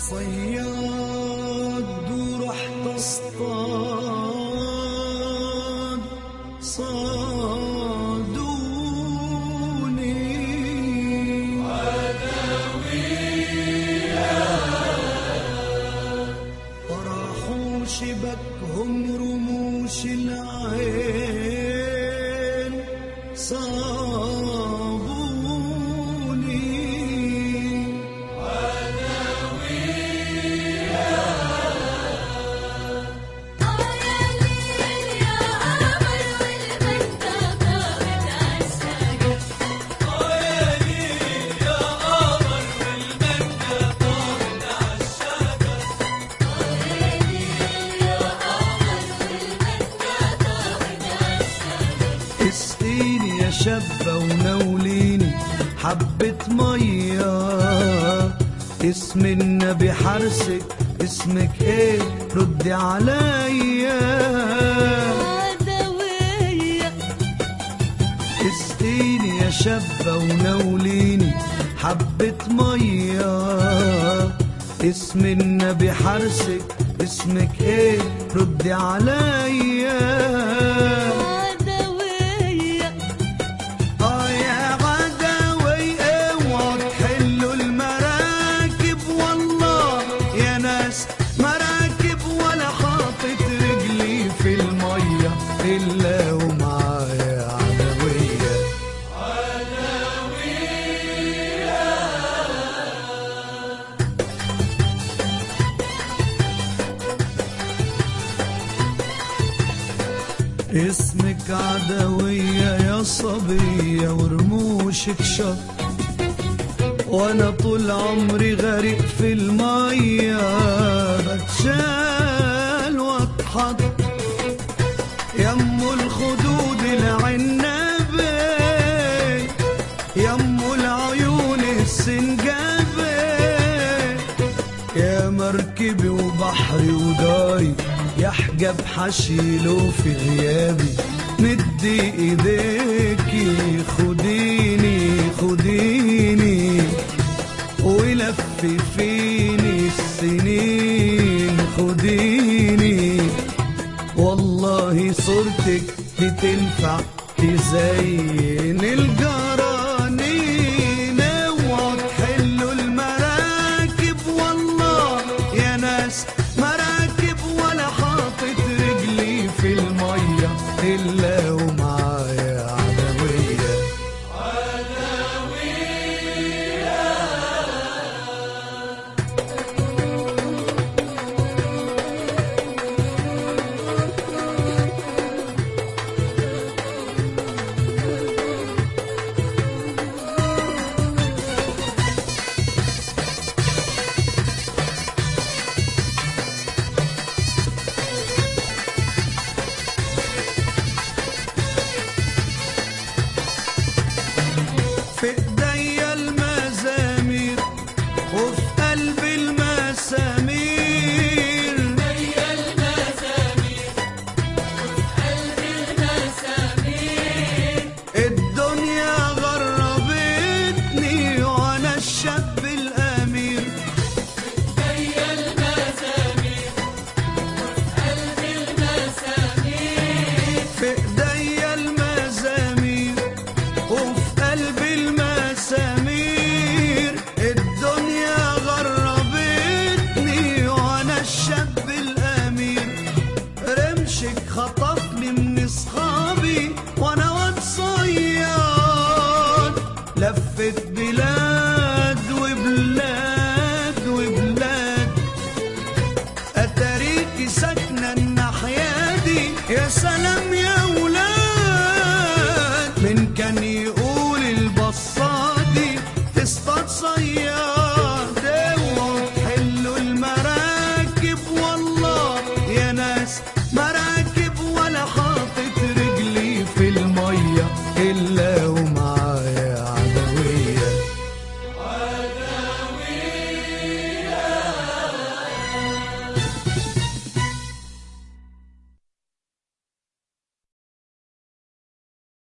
صياد ورحت اصطاد صادوني طرحوا شبكهم رموش العين صابوني يا قمر والمنطقة بتعشقك اسقيني يا شابة ونوليني حبة مية اسم النبي حرسك اسمك ايه ردي عليا عدوية اسقيني يا شابة ونوليني حبة مية اسم النبي حرسك اسمك ايه ردي عليا عدوية اه يا غداوي اوعوا تحلوا المراكب والله يا ناس مراكب ولا حاطط رجلي في الميه الا ومعايا عدويه اسمك عدوية يا صبية ورموشك شط وانا طول عمري غريق في المية بتشال واتحط يمو الخدود العنبي يمو العيون السنجابي يا مركبي وبحري وداري يحجب حشيله في غيابي مدي ايديكي خديني خديني ولففيني السنين خديني والله صورتك دي تنفع تزين الجرانين اوعوا تحلوا المراكب والله يا ناس مراكب ولا حاطط رجلي في الميه الا ومعايا عدويه في ايديا المزامير وفي قلبي المسامير الدنيا غربتني وانا الشاب الامير في ايديا المزامير وفي قلبي المسامير الدنيا غربتني وانا الشاب الامير رمشك خطفني من اصحابي وانا واد صياد لفت